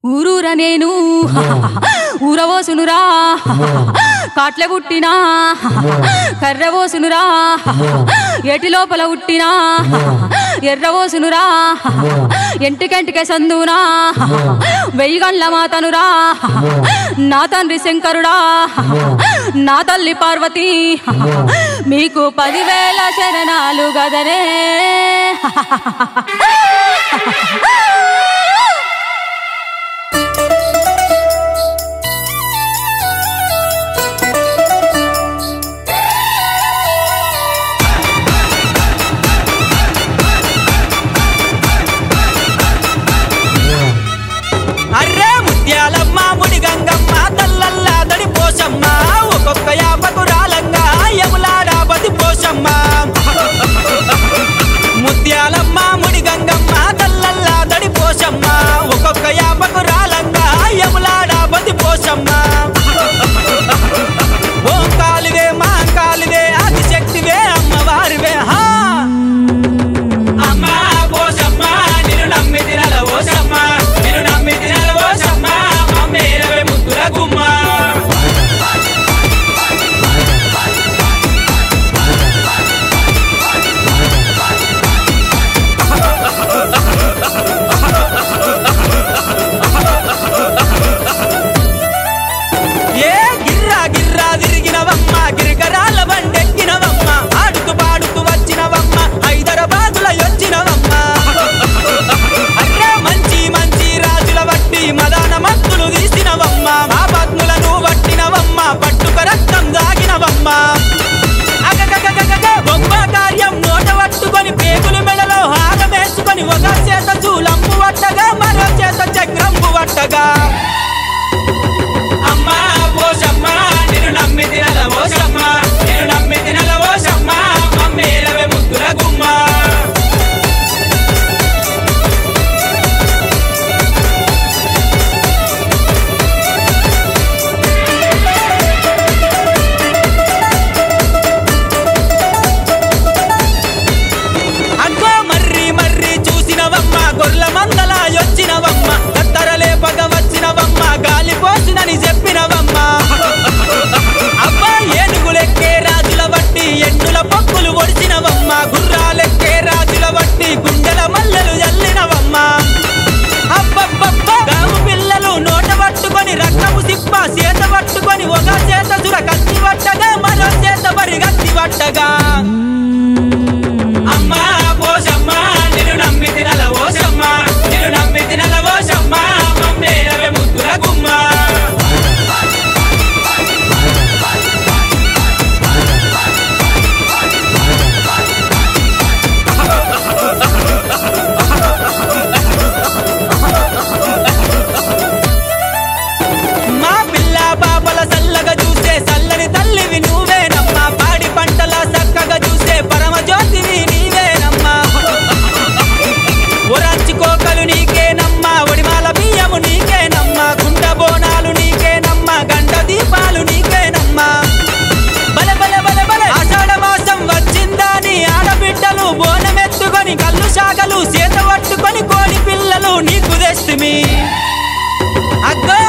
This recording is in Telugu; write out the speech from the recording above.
ఊరూర నేను ఊరవోసునురా కాట్ల పుట్టినా కర్రవోసునురా ఎటి లోపల పుట్టినా ఎర్రవోసునురా ఎంటికెంటికే సందునా వెయ్యి గండ్ల మాతనురా నా తండ్రి శంకరుడా నా తల్లి పార్వతి మీకు పదివేల శరణాలు గదరే అర్రే ముత్యాలమ్మ ముడి గంగమ్మ తల్లల్లా దడి పోసమ్మ ఒక్కొక్క యాపకు రాలంగా యములాడా బతి పోసమ్మ ముత్యాలమ్మ ముడి గంగమ్మ తల్లల్లా దడి పోసమ్మ ఒక్కొక్క యాపకు రాలంగా యములాడా బతి పోసమ్మ ఓ కాలివే మా కాలివే ఆదిశక్తివే అమ్మవారివే హా అమ్మా పోసమ్మ నిన్ను నమ్మి తినల ఓసమ్మ నిన్ను నమ్మి తినల ఓసమ్మ మమ్మేరవే ముద్దుల గుమ్మ ఏ గిర్రా గిర్రా తిరిగినవమ్మ గిరికరాల బండెక్కినవమ్మ ఆడుతూ పాడుతూ వచ్చినవమ్మ హైదరాబాదుల వచ్చినవమ్మ అట్లా మంచి మంచి రాజుల వట్టి మదాన మత్తులు తీసినవమ్మ మా పద్ములను వట్టినవమ్మ పట్టుక రక్తం దాగినవమ్మ అగగగగగగ బొమ్మ కార్యం నోట పట్టుకొని పేగులు మెడలో హారమేసుకొని ఒక చేత చూలంపు వట్టగా మరో చేత చక్రంపు వట్టగా అమ్మా పోసమ్మ నిన్ను నమ్మి తినల ఓసమ్మ నిన్ను నమ్మి తినల ఓసమ్మ మమ్మేలవే ముద్దుల గుమ్మ అగ్గో మర్రి మర్రి చూసినవమ్మ గొర్ల మందల యొచ్చినవమ్మ కత్తరలే పగ వచ్చినవమ్మ గాలి పోసినని చెప్పినవమ్మ అబ్బా ఏనుగులెక్కే రాజుల వట్టి ఎన్నుల పక్కులు ఒడిచినవమ్మ గుర్రాలెక్కే రాజుల వట్టి గుండెల మల్లెలు జల్లినవమ్మ అబ్బబ్బబ్బ గాము పిల్లలు నోట పట్టుకొని రక్తము సిప్ప చేత పట్టుకొని ఒక చేత సుర కత్తి పట్టగా మరో చేత బరి కత్తి పట్టగా అమ్మా పోసమ్మ నిన్ను నమ్మి తినల ఓసమ్మ నిన్ను నమ్మి తినల ఓసమ్మ మమ్మేలవే ముద్దుల గుమ్మ మా పిల్ల పాపల చల్లగా చూసే చల్లని తల్లివి నువ్వేనమ్మా పాడి పంటల చక్కగా చూసే పరమ జ్యోతివి నీవేనమ్మా ఒరంచి కోకలు నీకేనమ్మా ఒడిమాల బియ్యము నీకేనమ్మా గుంట బోనాలు నీకేనమ్మా గంట దీపాలు నీకేనమ్మా బల బల బల బల ఆషాఢ మాసం వచ్చిందని ఆడబిడ్డలు బోనమెత్తుకొని కళ్ళు శాఖలు చేత పట్టుకొని కోడి పిల్లలు నీకు తెస్తుమి అగ్గో